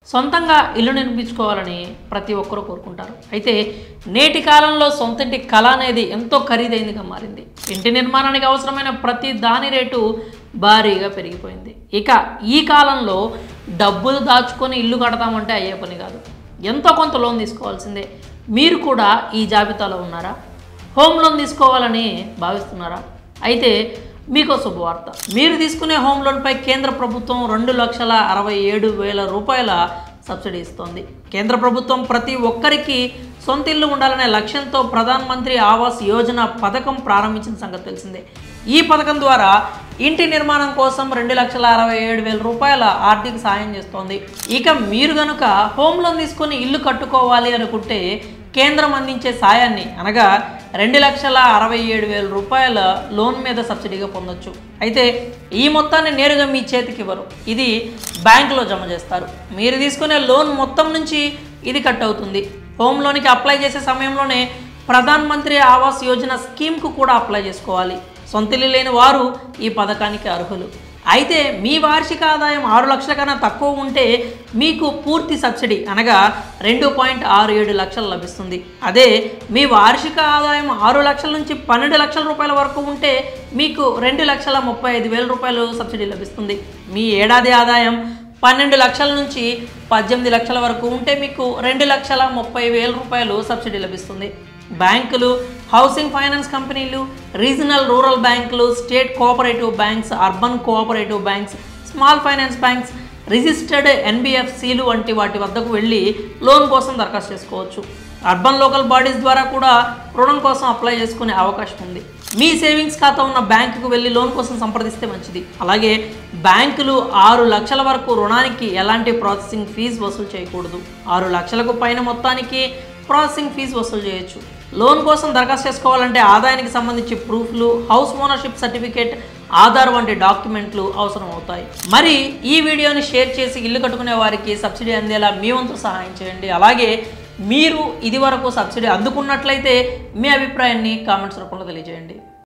సొంతంగా ఇల్లు నిర్మించుకోవాలని ప్రతి ఒక్కరూ కోరుకుంటారు అయితే నేటి కాలంలో సొంత ఇంటి కళ అనేది ఎంతో ఖరీదైనదిగా మారింది ఇంటి నిర్మాణానికి అవసరమైన ప్రతి దాని రేటు భారీగా పెరిగిపోయింది ఇక ఈ కాలంలో డబ్బులు దాచుకొని ఇల్లు కడతామంటే అయ్యే పని కాదు ఎంతో కొంత లోన్ తీసుకోవాల్సిందే మీరు కూడా ఈ జాబితాలో ఉన్నారా హోమ్ లోన్ తీసుకోవాలని భావిస్తున్నారా అయితే మీకు శుభవార్త మీరు తీసుకునే హోమ్ లోన్పై కేంద్ర ప్రభుత్వం రెండు లక్షల అరవై ఏడు వేల రూపాయల సబ్సిడీ ఇస్తోంది కేంద్ర ప్రభుత్వం ప్రతి ఒక్కరికి సొంత ఇల్లు ఉండాలనే లక్ష్యంతో ప్రధాన్ మంత్రి ఆవాస్ యోజన పథకం ప్రారంభించిన సంగతి తెలిసిందే ఈ పథకం ద్వారా ఇంటి నిర్మాణం కోసం రెండు లక్షల అరవై ఏడు వేల రూపాయల ఆర్థిక సాయం చేస్తోంది ఇక మీరు గనుక హోమ్ లోన్ తీసుకొని ఇల్లు కట్టుకోవాలి అనుకుంటే కేంద్రం అందించే సాయాన్ని అనగా రెండు లక్షల అరవై ఏడు వేల రూపాయల లోన్ మీద సబ్సిడీగా పొందొచ్చు అయితే ఈ మొత్తాన్ని నేరుగా మీ చేతికి ఇవ్వరు ఇది బ్యాంకులో జమ చేస్తారు మీరు తీసుకునే లోన్ మొత్తం నుంచి ఇది కట్ అవుతుంది హోమ్ లోన్కి అప్లై చేసే సమయంలోనే ప్రధాన్ మంత్రి ఆవాస్ యోజన స్కీమ్కు కూడా అప్లై చేసుకోవాలి సొంతిల్లు లేని వారు ఈ పథకానికి అర్హులు అయితే మీ వార్షిక ఆదాయం ఆరు లక్షల కన్నా తక్కువ ఉంటే మీకు పూర్తి సబ్సిడీ అనగా రెండు పాయింట్ ఆరు ఏడు లక్షలు లభిస్తుంది అదే మీ వార్షిక ఆదాయం ఆరు లక్షల నుంచి పన్నెండు లక్షల రూపాయల వరకు ఉంటే మీకు రెండు లక్షల ముప్పై ఐదు వేల రూపాయలు సబ్సిడీ లభిస్తుంది మీ ఏడాది ఆదాయం పన్నెండు లక్షల నుంచి పద్దెనిమిది లక్షల వరకు ఉంటే మీకు రెండు లక్షల ముప్పై వేల రూపాయలు సబ్సిడీ లభిస్తుంది బ్యాంకులు హౌసింగ్ ఫైనాన్స్ కంపెనీలు రీజనల్ రూరల్ బ్యాంకులు state cooperative banks urban cooperative banks small finance banks registered ఎన్బిఎఫ్సిలు వంటి వాటి వద్దకు వెళ్ళి లోన్ కోసం దరఖాస్తు చేసుకోవచ్చు అర్బన్ లోకల్ బాడీస్ ద్వారా కూడా రుణం కోసం అప్లై చేసుకునే అవకాశం ఉంది మీ సేవింగ్స్ ఖాతా ఉన్న బ్యాంకుకు వెళ్ళి లోన్ కోసం సంప్రదిస్తే మంచిది అలాగే బ్యాంకులు ఆరు లక్షల వరకు రుణానికి ఎలాంటి ప్రాసెసింగ్ ఫీజు వసూలు చేయకూడదు ఆరు లక్షలకు పైన మొత్తానికి ప్రాసెసింగ్ ఫీజు వసూలు చేయొచ్చు లోన్ కోసం దరఖాస్తు చేసుకోవాలంటే ఆదాయానికి సంబంధించి ప్రూఫ్లు హౌస్ ఓనర్షిప్ సర్టిఫికేట్ ఆధార్ వంటి డాక్యుమెంట్లు అవసరం అవుతాయి మరి ఈ వీడియోని షేర్ చేసి ఇల్లు కట్టుకునే వారికి సబ్సిడీ అందేలా మీ వంతు సహాయం చేయండి అలాగే మీరు ఇది వరకు సబ్సిడీ అందుకున్నట్లయితే మీ అభిప్రాయాన్ని కామెంట్స్ రూపంలో తెలియజేయండి